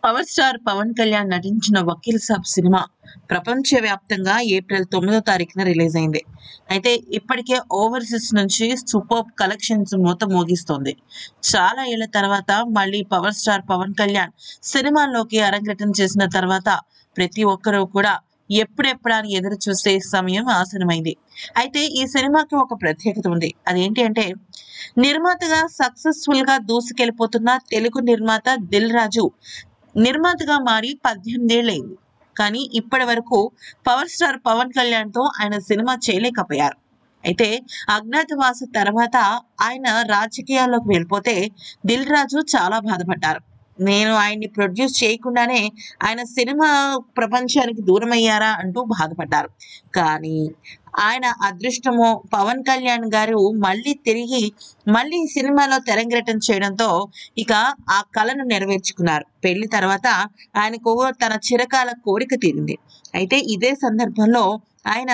power star Pawan Kalyan నటించిన వకీల్ సాబ్ సినిమా ప్రపంచవ్యాప్తంగా ఏప్రిల్ తొమ్మిదో తారీఖున రిలీజ్ అయింది అయితే ఇప్పటికే ఓవర్సీస్ నుంచి సూపర్ కలెక్షన్స్ మూత మోగిస్తోంది చాలా ఏళ్ల తర్వాత మళ్ళీ పవర్ స్టార్ పవన్ కళ్యాణ్ సినిమాల్లోకి అరంగేటం చేసిన తర్వాత ప్రతి ఒక్కరూ కూడా ఎప్పుడెప్పుడా అని ఎదురు చూసే సమయం ఆసనమైంది అయితే ఈ సినిమాకి ఒక ప్రత్యేకత ఉంది అదేంటి అంటే నిర్మాతగా సక్సెస్ఫుల్ గా దూసుకెళ్లిపోతున్న తెలుగు నిర్మాత దిల్ రాజు నిర్మాతగా మారి పద్దెనిమిదేళ్ళైంది కానీ ఇప్పటి వరకు పవర్ స్టార్ పవన్ కళ్యాణ్ తో ఆయన సినిమా చేయలేకపోయారు అయితే అజ్ఞాతవాస తర్వాత ఆయన రాజకీయాల్లోకి వెళ్ళిపోతే దిల్ రాజు చాలా బాధపడ్డారు నేను ఆయన్ని ప్రొడ్యూస్ చేయకుండానే ఆయన సినిమా ప్రపంచానికి దూరం అయ్యారా అంటూ బాధపడ్డారు కానీ ఆయన అదృష్టమో పవన్ కళ్యాణ్ గారు మళ్ళీ తిరిగి మళ్ళీ ఈ సినిమాలో తెరంగేటం చేయడంతో ఇక ఆ కళను నెరవేర్చుకున్నారు పెళ్లి తర్వాత ఆయనకు తన చిరకాల కోరిక తీరింది అయితే ఇదే సందర్భంలో ఆయన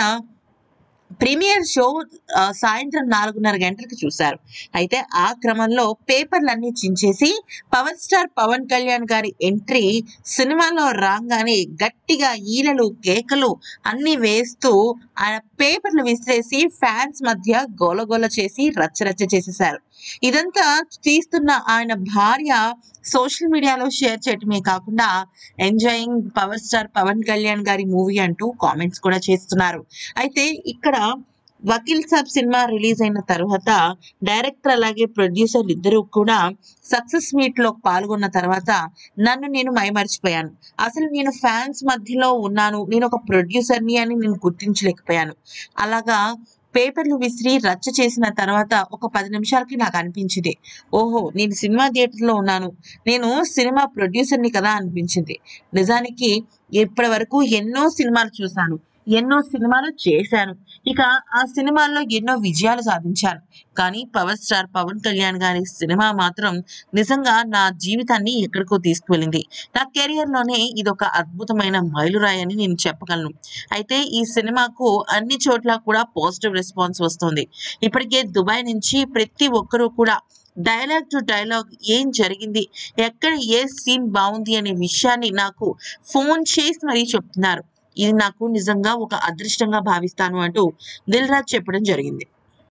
ప్రీమియర్ షో ఆ, సాయంత్రం నాలుగున్నర గంటలకు చూశారు అయితే ఆ క్రమంలో పేపర్లన్నీ చించేసి పవర్ స్టార్ పవన్ కళ్యాణ్ గారి ఎంట్రీ సినిమాలో రాగానే గట్టిగా ఈలలు కేకలు అన్ని వేస్తూ ఆయన పేపర్లు విసిరేసి ఫ్యాన్స్ మధ్య గోలగోల చేసి రచ్చరచ్చ చేసేశారు ఇదంతా తీస్తున్న ఆయన భార్య సోషల్ మీడియాలో షేర్ చేయటమే కాకుండా enjoying power star Pawan Kalyan గారి మూవీ అంటూ కామెంట్స్ కూడా చేస్తున్నారు అయితే ఇక్కడ వకీల్ సాబ్ సినిమా రిలీజ్ అయిన తర్వాత డైరెక్టర్ అలాగే ప్రొడ్యూసర్ ఇద్దరు కూడా సక్సెస్ మీట్ లో పాల్గొన్న తర్వాత నన్ను నేను మైమర్చిపోయాను అసలు నేను ఫ్యాన్స్ మధ్యలో ఉన్నాను నేను ఒక ప్రొడ్యూసర్ని అని నేను గుర్తించలేకపోయాను అలాగా పేపర్లు విసిరి రచ్చ చేసిన తర్వాత ఒక పది నిమిషాలకి నాకు అనిపించింది ఓహో నేను సినిమా థియేటర్లో ఉన్నాను నేను సినిమా ప్రొడ్యూసర్ని కదా అనిపించింది నిజానికి ఇప్పటి వరకు ఎన్నో సినిమాలు చూశాను ఎన్నో సినిమాలు చేశాను ఇక ఆ సినిమాల్లో ఎన్నో విజయాలు సాధించాను కానీ పవర్ స్టార్ పవన్ కళ్యాణ్ గారి సినిమా మాత్రం నిజంగా నా జీవితాన్ని ఎక్కడికో తీసుకువెళ్ళింది నా కెరియర్ లోనే ఇది ఒక అద్భుతమైన మైలురాయి అని నేను చెప్పగలను అయితే ఈ సినిమాకు అన్ని చోట్ల కూడా పాజిటివ్ రెస్పాన్స్ వస్తుంది ఇప్పటికే దుబాయ్ నుంచి ప్రతి ఒక్కరూ కూడా డైలాగ్ టు డైలాగ్ ఏం జరిగింది ఎక్కడ ఏ సీన్ బాగుంది అనే విషయాన్ని నాకు ఫోన్ చేసి మరీ చెప్తున్నారు ఇది నాకు నిజంగా ఒక అదృష్టంగా భావిస్తాను అంటూ దిల్ రాజ్ చెప్పడం జరిగింది